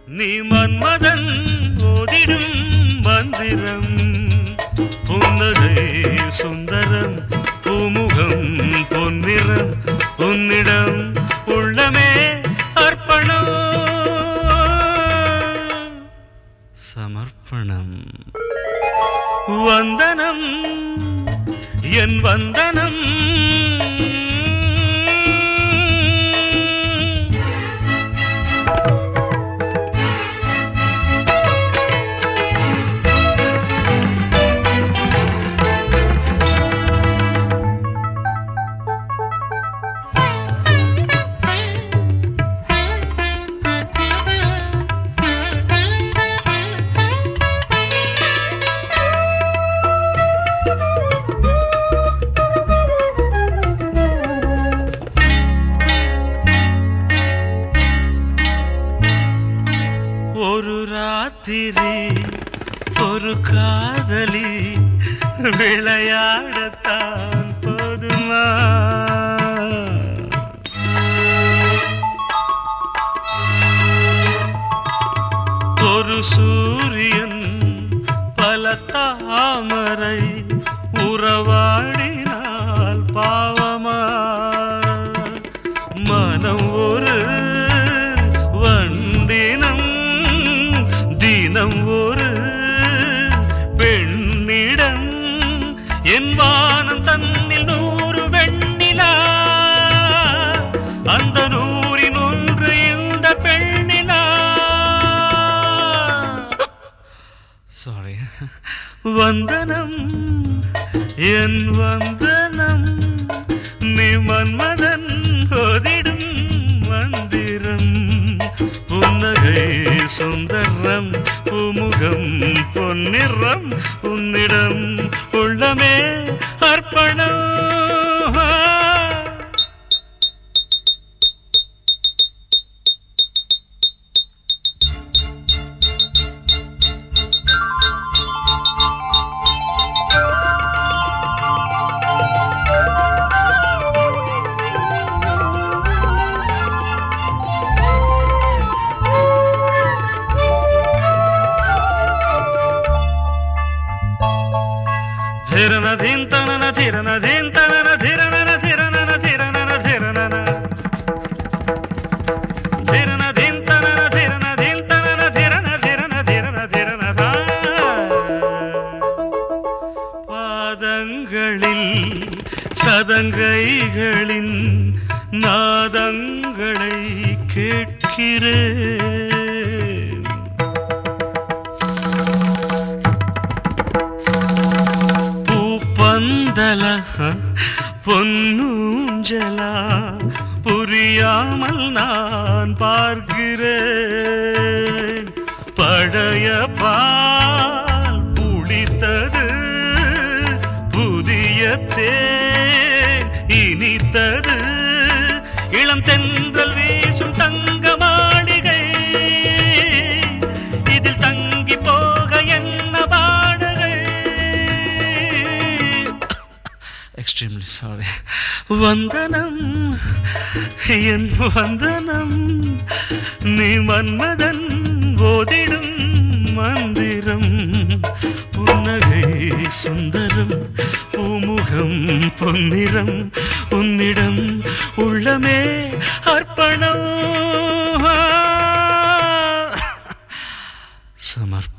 நீ மன்மதன் ஓதிடும் மந்திரம் புன்னகை சுந்தரம் பூமுகம் பொன்னிறம் உன்னிடம் உள்ளமே அர்ப்பணம் சமர்ப்பணம் வந்தனம் என் வந்தனம் ஒரு ராத்திரி ஒரு காதலி விளையாடத்தான் போதுமா ஒரு சூரியன் பல தாமரை உறவாடினால் பாவமா மனம் ஒரு வண்டினம் தினம் ஒரு பெண்ணிடம் என் வானம் தன்னில் நூறு வெண்ணிலா அந்த நூறின் ஒன்று இந்த பெண்ணிலா சாரி வந்தனம் என் வந்தனம் நீ மன்மதன் ஓதிடும் மந்திரம் புன்னகை சுந்தரம் புமுகம் பொன்னிறம் உன்னிடம் உள்ளமே அர்ப்பணம் ధిరన ధింతనన ధిరన ధింతనన ధిరనన ధిరనన ధిరనన ధిరనన ధిరన ధింతనన ధిరన ధింతనన ధిరన ధిరన ధిరన ధిరనద பாதங்களில் சதங்கைகளின் நாதங்களை கேட்கிறேன் பூப்பந்தல பொன்னூஞ்சலா புரியாமல் நான் பார்க்கிறேன் பழைய பால் புளித்தது புதிய தேன் இனித்தது இளம் தென்றல் வீசும் தங்க மாளிகை இதில் தங்கி போக என்ன பாடுகை எக்ஸ்ட்ரீம்லி சாரி வந்தனம் என் வந்தனம் நீ மன்மதன் போதிடும் மந்திரம் புன்னகை சுந்தரம் பூமுகம் பொன்னிறம் உன்னிடம் உள்ளமே அர்ப்பணம் சமர்ப்பணம்